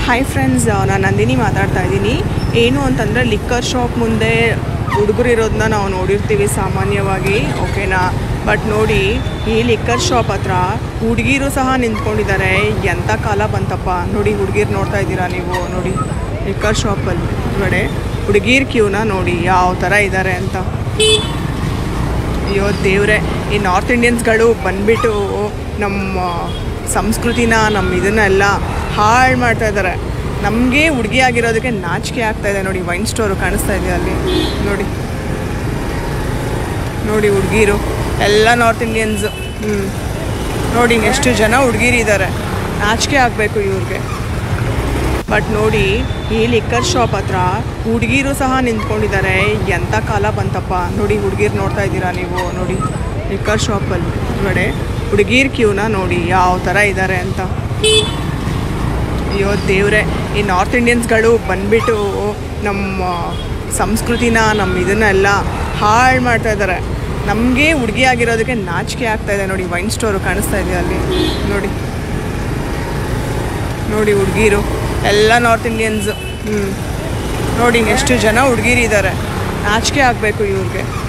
hi friends ನಾನು ನಂದಿನಿ ಮಾತಾಡ್ತಾ ಇದ್ದೀನಿ ಏನು ಅಂತಂದರೆ ಲಿಕ್ಕರ್ ಶಾಪ್ ಮುಂದೆ ಹುಡುಗರು ಇರೋದನ್ನ ನಾವು ನೋಡಿರ್ತೀವಿ ಸಾಮಾನ್ಯವಾಗಿ ಓಕೆನಾ ಬಟ್ ನೋಡಿ ಈ ಲಿಕ್ಕರ್ ಶಾಪ್ ಹತ್ರ ಹುಡುಗಿರು ಸಹ ನಿಂತ್ಕೊಂಡಿದ್ದಾರೆ ಎಂಥ ಕಾಲ ಬಂತಪ್ಪ ನೋಡಿ ಹುಡುಗಿರು ನೋಡ್ತಾ ಇದ್ದೀರಾ ನೀವು ನೋಡಿ ಲಿಕ್ಕರ್ ಶಾಪಲ್ಲಿ ಒಳಗಡೆ ಹುಡುಗಿರ್ ಕ್ಯೂನ ನೋಡಿ ಯಾವ ಥರ ಇದ್ದಾರೆ ಅಂತ ಅಯ್ಯೋ ದೇವ್ರೆ ಈ ನಾರ್ತ್ ಇಂಡಿಯನ್ಸ್ಗಳು ಬಂದ್ಬಿಟ್ಟು ನಮ್ಮ ಸಂಸ್ಕೃತಿನ ನಮ್ಮ ಇದನ್ನೆಲ್ಲ ಹಾಳು ಮಾಡ್ತಾ ಇದ್ದಾರೆ ನಮಗೆ ಹುಡುಗಿ ಆಗಿರೋದಕ್ಕೆ ನಾಚಿಕೆ ಆಗ್ತಾ ಇದೆ ನೋಡಿ ವೈನ್ ಸ್ಟೋರು ಕಾಣಿಸ್ತಾ ಇದೆ ಅಲ್ಲಿ ನೋಡಿ ನೋಡಿ ಹುಡುಗಿರು ಎಲ್ಲ ನಾರ್ತ್ ಇಂಡಿಯನ್ಸ್ ಹ್ಞೂ ನೋಡಿ ಎಷ್ಟು ಜನ ಹುಡುಗಿರಿದ್ದಾರೆ ನಾಚಿಕೆ ಆಗಬೇಕು ಇವ್ರಿಗೆ ಬಟ್ ನೋಡಿ ಈ ಲಿಕ್ಕರ್ ಶಾಪ್ ಹತ್ರ ಹುಡುಗಿರು ಸಹ ನಿಂತ್ಕೊಂಡಿದ್ದಾರೆ ಎಂಥ ಕಾಲ ಬಂತಪ್ಪ ನೋಡಿ ಹುಡುಗಿರು ನೋಡ್ತಾ ಇದ್ದೀರಾ ನೀವು ನೋಡಿ ಲಿಕ್ಕರ್ ಶಾಪಲ್ಲಿ ಒಳಗಡೆ ಹುಡುಗಿರ್ ಕ್ಯೂನ ನೋಡಿ ಯಾವ ಥರ ಇದ್ದಾರೆ ಅಂತ ಅಯ್ಯೋ ದೇವ್ರೆ ಈ ನಾರ್ತ್ ಇಂಡಿಯನ್ಸ್ಗಳು ಬಂದ್ಬಿಟ್ಟು ನಮ್ಮ ಸಂಸ್ಕೃತಿನ ನಮ್ಮ ಇದನ್ನೆಲ್ಲ ಹಾಳು ಮಾಡ್ತಾ ಇದ್ದಾರೆ ನಮಗೆ ಹುಡುಗಿ ಆಗಿರೋದಕ್ಕೆ ನಾಚಿಕೆ ಆಗ್ತಾ ಇದೆ ನೋಡಿ ವೈನ್ ಸ್ಟೋರು ಕಾಣಿಸ್ತಾ ಇದೆ ಅಲ್ಲಿ ನೋಡಿ ನೋಡಿ ಹುಡುಗಿರು ಎಲ್ಲ ನಾರ್ತ್ ಇಂಡಿಯನ್ಸ್ ಹ್ಞೂ ನೋಡಿ ಎಷ್ಟು ಜನ ಹುಡುಗಿರಿದ್ದಾರೆ ನಾಚಿಕೆ ಆಗಬೇಕು ಇವ್ರಿಗೆ